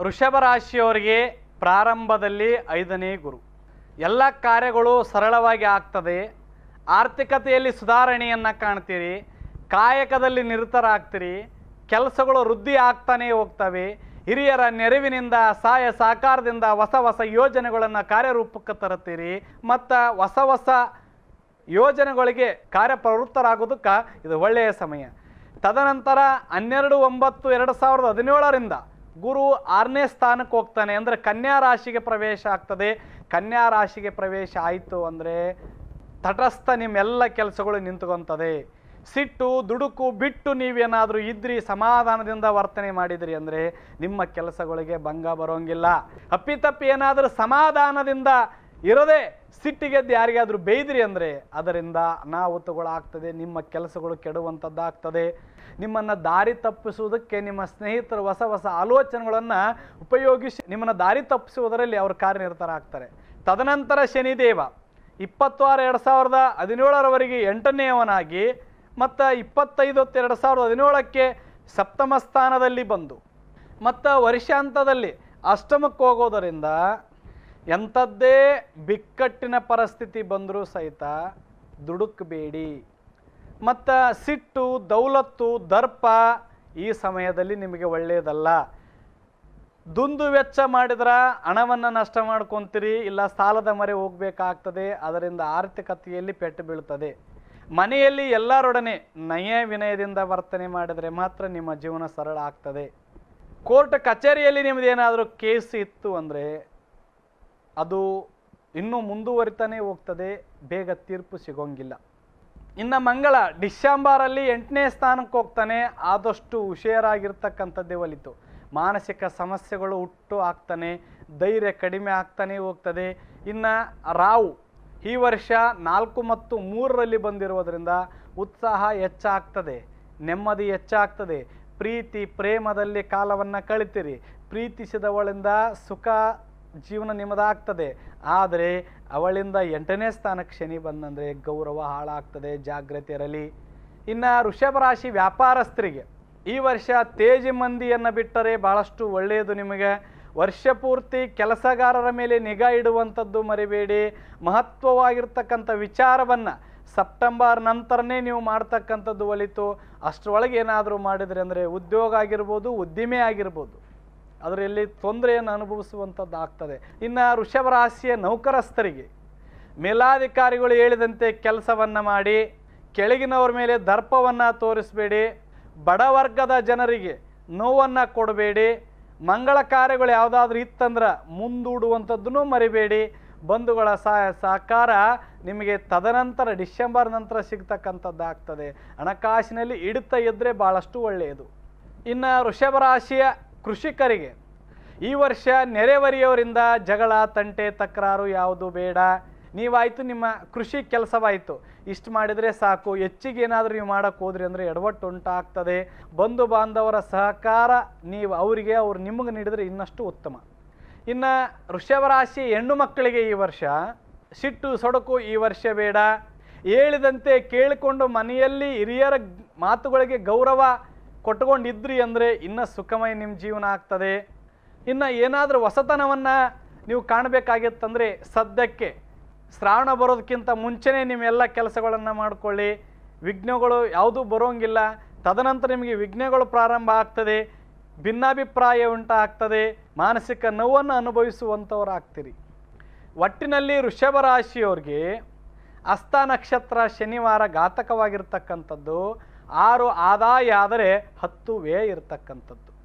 ವೃಷಭ ರಾಶಿಯವರಿಗೆ ಪ್ರಾರಂಭದಲ್ಲಿ ಐದನೇ ಗುರು ಎಲ್ಲ ಕಾರ್ಯಗಳು ಸರಳವಾಗಿ ಆಗ್ತದೆ ಆರ್ಥಿಕತೆಯಲ್ಲಿ ಸುಧಾರಣೆಯನ್ನು ಕಾಣ್ತೀರಿ ಕಾಯಕದಲ್ಲಿ ನಿರತರಾಗ್ತೀರಿ ಕೆಲಸಗಳು ವೃದ್ಧಿ ಆಗ್ತಾನೇ ಹೋಗ್ತವೆ ಹಿರಿಯರ ನೆರವಿನಿಂದ ಸಹಾಯ ಸಹಕಾರದಿಂದ ಹೊಸ ಹೊಸ ಯೋಜನೆಗಳನ್ನು ಕಾರ್ಯರೂಪಕ್ಕೆ ತರುತ್ತೀರಿ ಮತ್ತು ಹೊಸ ಹೊಸ ಯೋಜನೆಗಳಿಗೆ ಕಾರ್ಯಪ್ರವೃತ್ತರಾಗೋದಕ್ಕೆ ಇದು ಒಳ್ಳೆಯ ಸಮಯ ತದನಂತರ ಹನ್ನೆರಡು ಒಂಬತ್ತು ಎರಡು ಸಾವಿರದ ಹದಿನೇಳರಿಂದ ಗುರು ಆರನೇ ಸ್ಥಾನಕ್ಕೆ ಹೋಗ್ತಾನೆ ಅಂದರೆ ಕನ್ಯಾ ರಾಶಿಗೆ ಪ್ರವೇಶ ಆಗ್ತದೆ ಕನ್ಯಾ ರಾಶಿಗೆ ಪ್ರವೇಶ ಆಯಿತು ಅಂದರೆ ತಟಸ್ಥ ನಿಮ್ಮೆಲ್ಲ ಕೆಲಸಗಳು ನಿಂತ್ಕೊಂತದೆ ಸಿಟ್ಟು ದುಡುಕು ಬಿಟ್ಟು ನೀವೇನಾದರೂ ಇದ್ರಿ ಸಮಾಧಾನದಿಂದ ವರ್ತನೆ ಮಾಡಿದ್ರಿ ಅಂದರೆ ನಿಮ್ಮ ಕೆಲಸಗಳಿಗೆ ಭಂಗ ಬರೋಂಗಿಲ್ಲ ಅಪ್ಪಿತಪ್ಪಿ ಏನಾದರೂ ಸಮಾಧಾನದಿಂದ ಇರದೆ ಸಿಟ್ಟಿಗೆದ್ದು ಯಾರಿಗಾದರೂ ಬೇಯ್ದ್ರಿ ಅಂದರೆ ಅದರಿಂದ ಅನಾಹುತಗಳಾಗ್ತದೆ ನಿಮ್ಮ ಕೆಲಸಗಳು ಕೆಡುವಂಥದ್ದಾಗ್ತದೆ ನಿಮ್ಮನ್ನು ದಾರಿ ತಪ್ಪಿಸುವುದಕ್ಕೆ ನಿಮ್ಮ ಸ್ನೇಹಿತರು ಹೊಸ ಹೊಸ ಆಲೋಚನೆಗಳನ್ನು ಉಪಯೋಗಿಸಿ ನಿಮ್ಮನ್ನು ದಾರಿ ತಪ್ಪಿಸುವುದರಲ್ಲಿ ಅವರು ಕಾರ್ಯನಿರತರಾಗ್ತಾರೆ ತದನಂತರ ಶನಿದೇವ ಇಪ್ಪತ್ತಾರು ಎರಡು ಸಾವಿರದ ಹದಿನೇಳರವರೆಗೆ ಎಂಟನೆಯವನಾಗಿ ಮತ್ತು ಇಪ್ಪತ್ತೈದು ಹೊತ್ತು ಎರಡು ಸಾವಿರದ ಹದಿನೇಳಕ್ಕೆ ಸಪ್ತಮ ಸ್ಥಾನದಲ್ಲಿ ಬಂದು ಮತ್ತು ವರ್ಷಾಂತದಲ್ಲಿ ಅಷ್ಟಮಕ್ಕೆ ಹೋಗೋದರಿಂದ ಎಂಥದ್ದೇ ಬಿಕ್ಕಟ್ಟಿನ ಪರಿಸ್ಥಿತಿ ಬಂದರೂ ಸಹಿತ ದುಡುಕಬೇಡಿ ಮತ್ತು ಸಿಟ್ಟು ದೌಲತ್ತು ದರ್ಪ ಈ ಸಮಯದಲ್ಲಿ ನಿಮಗೆ ಒಳ್ಳೆಯದಲ್ಲ ದುಂದು ವೆಚ್ಚ ಮಾಡಿದ್ರೆ ಹಣವನ್ನು ನಷ್ಟ ಮಾಡ್ಕೊತೀರಿ ಇಲ್ಲ ಸಾಲದ ಮರೆ ಹೋಗಬೇಕಾಗ್ತದೆ ಅದರಿಂದ ಆರ್ಥಿಕತೆಯಲ್ಲಿ ಪೆಟ್ಟು ಬೀಳ್ತದೆ ಮನೆಯಲ್ಲಿ ಎಲ್ಲರೊಡನೆ ನಯ ವಿನಯದಿಂದ ವರ್ತನೆ ಮಾಡಿದರೆ ಮಾತ್ರ ನಿಮ್ಮ ಜೀವನ ಸರಳ ಆಗ್ತದೆ ಕೋರ್ಟ್ ಕಚೇರಿಯಲ್ಲಿ ನಿಮ್ಮದೇನಾದರೂ ಕೇಸ್ ಇತ್ತು ಅಂದರೆ ಅದು ಇನ್ನೂ ಮುಂದುವರಿತಾನೆ ಹೋಗ್ತದೆ ಬೇಗ ತೀರ್ಪು ಸಿಗೋಂಗಿಲ್ಲ ಇನ್ನು ಮಂಗಳ ಡಿಸೆಂಬರಲ್ಲಿ ಎಂಟನೇ ಸ್ಥಾನಕ್ಕೆ ಹೋಗ್ತಾನೆ ಆದಷ್ಟು ಹುಷಾರಾಗಿರ್ತಕ್ಕಂಥದ್ದೇ ಒಲಿತು ಮಾನಸಿಕ ಸಮಸ್ಯೆಗಳು ಹುಟ್ಟು ಆಗ್ತಾನೆ ಧೈರ್ಯ ಕಡಿಮೆ ಆಗ್ತಾನೆ ಹೋಗ್ತದೆ ಇನ್ನು ರಾವು ಈ ವರ್ಷ ನಾಲ್ಕು ಮತ್ತು ಮೂರರಲ್ಲಿ ಬಂದಿರುವುದರಿಂದ ಉತ್ಸಾಹ ಹೆಚ್ಚಾಗ್ತದೆ ನೆಮ್ಮದಿ ಹೆಚ್ಚಾಗ್ತದೆ ಪ್ರೀತಿ ಪ್ರೇಮದಲ್ಲಿ ಕಾಲವನ್ನು ಕಳಿತೀರಿ ಪ್ರೀತಿಸಿದವಳಿಂದ ಸುಖ ಜೀವನ ನಿಮ್ಮದಾಗ್ತದೆ ಆದರೆ ಅವಳಿಂದ ಎಂಟನೇ ಸ್ಥಾನಕ್ಕೆ ಶನಿ ಬಂದಂದರೆ ಗೌರವ ಹಾಳಾಗ್ತದೆ ಜಾಗ್ರತೆ ಇರಲಿ ಇನ್ನು ವೃಷಭ ರಾಶಿ ವ್ಯಾಪಾರಸ್ಥರಿಗೆ ಈ ವರ್ಷ ತೇಜಿ ಮಂದಿಯನ್ನು ಬಿಟ್ಟರೆ ಬಹಳಷ್ಟು ಒಳ್ಳೆಯದು ನಿಮಗೆ ವರ್ಷ ಪೂರ್ತಿ ಕೆಲಸಗಾರರ ಮೇಲೆ ನಿಗಾ ಇಡುವಂಥದ್ದು ಮರಿಬೇಡಿ ಮಹತ್ವವಾಗಿರ್ತಕ್ಕಂಥ ವಿಚಾರವನ್ನು ಸೆಪ್ಟೆಂಬರ್ ನಂತರನೇ ನೀವು ಮಾಡ್ತಕ್ಕಂಥದ್ದು ಒಲಿತು ಅಷ್ಟರೊಳಗೆ ಏನಾದರೂ ಮಾಡಿದ್ರಿ ಅಂದರೆ ಉದ್ಯೋಗ ಆಗಿರ್ಬೋದು ಉದ್ದಿಮೆ ಆಗಿರ್ಬೋದು ಅದರಲ್ಲಿ ತೊಂದರೆಯನ್ನು ಅನುಭವಿಸುವಂಥದ್ದು ಆಗ್ತದೆ ಇನ್ನು ವೃಷಭ ರಾಶಿಯ ನೌಕರಸ್ಥರಿಗೆ ಮೇಲಾಧಿಕಾರಿಗಳು ಹೇಳಿದಂತೆ ಕೆಲಸವನ್ನು ಮಾಡಿ ಕೆಳಗಿನವ್ರ ಮೇಲೆ ದರ್ಪವನ್ನು ತೋರಿಸಬೇಡಿ ಬಡವರ್ಗದ ಜನರಿಗೆ ನೋವನ್ನು ಕೊಡಬೇಡಿ ಮಂಗಳ ಕಾರ್ಯಗಳು ಯಾವುದಾದ್ರೂ ಇತ್ತಂದ್ರೆ ಮುಂದೂಡುವಂಥದ್ದನ್ನು ಮರಿಬೇಡಿ ಬಂಧುಗಳ ಸಹಾಯ ಸಹಕಾರ ನಿಮಗೆ ತದನಂತರ ಡಿಸೆಂಬರ್ ನಂತರ ಸಿಗ್ತಕ್ಕಂಥದ್ದು ಆಗ್ತದೆ ಹಣಕಾಸಿನಲ್ಲಿ ಹಿಡಿತ ಇದ್ದರೆ ಭಾಳಷ್ಟು ಒಳ್ಳೆಯದು ಇನ್ನು ವೃಷಭ ರಾಶಿಯ ಕೃಷಿಕರಿಗೆ ಈ ವರ್ಷ ನೆರೆಹೊರೆಯವರಿಂದ ಜಗಳ ತಂಟೆ ತಕರಾರು ಯಾವುದು ಬೇಡ ನೀವಾಯಿತು ನಿಮ್ಮ ಕೃಷಿ ಕೆಲಸವಾಯಿತು ಇಷ್ಟು ಮಾಡಿದರೆ ಸಾಕು ಹೆಚ್ಚಿಗೆ ಏನಾದರೂ ನೀವು ಮಾಡೋಕ್ಕೆ ಹೋದ್ರಿ ಅಂದರೆ ಎಡವಟ್ಟು ಉಂಟಾಗ್ತದೆ ಬಂಧು ಬಾಂಧವರ ಸಹಕಾರ ನೀವು ಅವರಿಗೆ ಅವ್ರು ನಿಮಗೆ ನೀಡಿದರೆ ಇನ್ನಷ್ಟು ಉತ್ತಮ ಇನ್ನು ವೃಷಭ ರಾಶಿ ಹೆಣ್ಣು ಮಕ್ಕಳಿಗೆ ಈ ವರ್ಷ ಸಿಟ್ಟು ಸೊಡಕು ಈ ವರ್ಷ ಬೇಡ ಹೇಳಿದಂತೆ ಕೇಳಿಕೊಂಡು ಮನೆಯಲ್ಲಿ ಹಿರಿಯರ ಮಾತುಗಳಿಗೆ ಗೌರವ ಕೊಟ್ಕೊಂಡಿದ್ರಿ ಅಂದರೆ ಇನ್ನೂ ಸುಖಮಯ ನಿಮ್ಮ ಜೀವನ ಆಗ್ತದೆ ಇನ್ನು ಏನಾದರೂ ಹೊಸತನವನ್ನು ನೀವು ಕಾಣಬೇಕಾಗಿತ್ತಂದರೆ ಸದ್ಯಕ್ಕೆ ಶ್ರಾವಣ ಬರೋದಕ್ಕಿಂತ ಮುಂಚೆನೇ ನೀವೆಲ್ಲ ಕೆಲಸಗಳನ್ನು ಮಾಡ್ಕೊಳ್ಳಿ ವಿಘ್ನಗಳು ಯಾವುದೂ ಬರೋಂಗಿಲ್ಲ ತದನಂತರ ನಿಮಗೆ ವಿಘ್ನಗಳು ಪ್ರಾರಂಭ ಆಗ್ತದೆ ಭಿನ್ನಾಭಿಪ್ರಾಯ ಉಂಟಾಗ್ತದೆ ಮಾನಸಿಕ ನೋವನ್ನು ಅನುಭವಿಸುವಂಥವ್ರು ಆಗ್ತೀರಿ ಒಟ್ಟಿನಲ್ಲಿ ವೃಷಭ ರಾಶಿಯವ್ರಿಗೆ ಹಸ್ತ ನಕ್ಷತ್ರ ಶನಿವಾರ ಘಾತಕವಾಗಿರ್ತಕ್ಕಂಥದ್ದು ಆರು ಆದಾಯ ಆದರೆ ಹತ್ತು ವ್ಯಯ ಇರತಕ್ಕಂಥದ್ದು